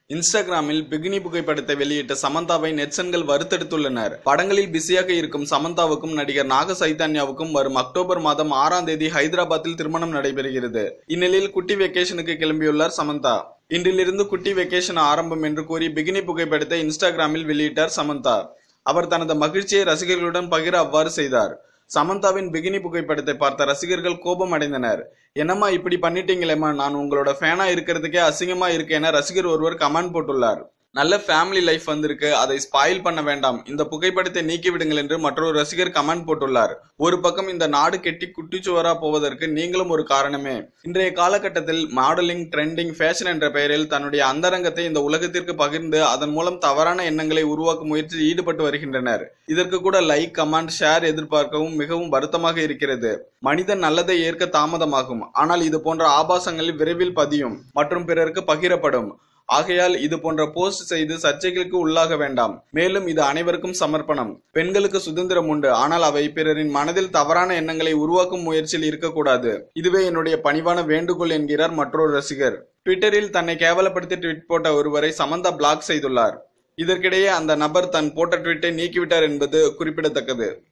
இன்ஸ்டாகிராமில் பிகினி புகைப்படத்தை வெளியிட்ட சமந்தாவை நெட்சன்கள் வறுத்தெடுத்துள்ளனர் படங்களில் பிஸியாக இருக்கும் சமந்தாவுக்கும் நடிகர் நாக சைதன்யாவுக்கும் வரும் அக்டோபர் மாதம் ஆறாம் தேதி ஹைதராபாத்தில் திருமணம் நடைபெறுகிறது இந்நிலையில் குட்டி வெக்கேஷனுக்கு கிளம்பியுள்ளார் சமந்தா இன்றிலிருந்து குட்டி வெக்கேஷன் ஆரம்பம் என்று கூறி பிகினி புகைப்படத்தை இன்ஸ்டாகிராமில் வெளியிட்டார் சமந்தா அவர் தனது மகிழ்ச்சியை ரசிகர்களுடன் பகிர அவ்வாறு செய்தார் சமந்தாவின் பிகினி புகைப்படத்தை பார்த்த ரசிகர்கள் கோபம் அடைந்தனர் என்னம்மா இப்படி பண்ணிட்டீங்களேம்மா நான் உங்களோட ஃபேனா இருக்கிறதுக்கே அசிங்கமா இருக்கு என ரசிகர் ஒருவர் கமெண்ட் போட்டுள்ளார் நல்ல ஃபேமிலி லைஃப் வந்திருக்கு அதை ஸ்பாயில் பண்ண வேண்டாம் இந்த புகைப்படத்தை நீக்கி விடுங்கள் என்று மற்றொரு ரசிகர் கமெண்ட் போட்டுள்ளார் ஒரு பக்கம் இந்த நாடு கெட்டி குட்டிச்சுவரா போவதற்கு நீங்களும் ஒரு காரணமே இன்றைய காலகட்டத்தில் மாடலிங் ட்ரெண்டிங் ஃபேஷன் என்ற பெயரில் தன்னுடைய அந்தரங்கத்தை இந்த உலகத்திற்கு பகிர்ந்து அதன் மூலம் தவறான எண்ணங்களை உருவாக்கும் முயற்சியில் ஈடுபட்டு வருகின்றனர் இதற்கு கூட லைக் கமெண்ட் ஷேர் எதிர்பார்க்கவும் மிகவும் வருத்தமாக இருக்கிறது மனிதன் நல்லதை ஏற்க தாமதமாகும் ஆனால் இது போன்ற ஆபாசங்களில் விரைவில் பதியும் மற்றும் பிறருக்கு பகிரப்படும் ஆகையால் இது போன்ற போஸ்ட் செய்து சர்ச்சைகளுக்கு உள்ளாக வேண்டாம் மேலும் இது அனைவருக்கும் சமர்ப்பணம் பெண்களுக்கு சுதந்திரம் உண்டு ஆனால் அவை பிறரின் மனதில் தவறான எண்ணங்களை உருவாக்கும் முயற்சியில் இருக்கக்கூடாது இதுவே என்னுடைய பணிவான வேண்டுகோள் என்கிறார் மற்றொரு ரசிகர் ட்விட்டரில் தன்னை கேவலப்படுத்தி ட்வீட் போட்ட ஒருவரை சமந்தா பிளாக் செய்துள்ளார் இதற்கிடையே அந்த நபர் தன் போட்ட ட்வீட்டை நீக்கிவிட்டார் என்பது குறிப்பிடத்தக்கது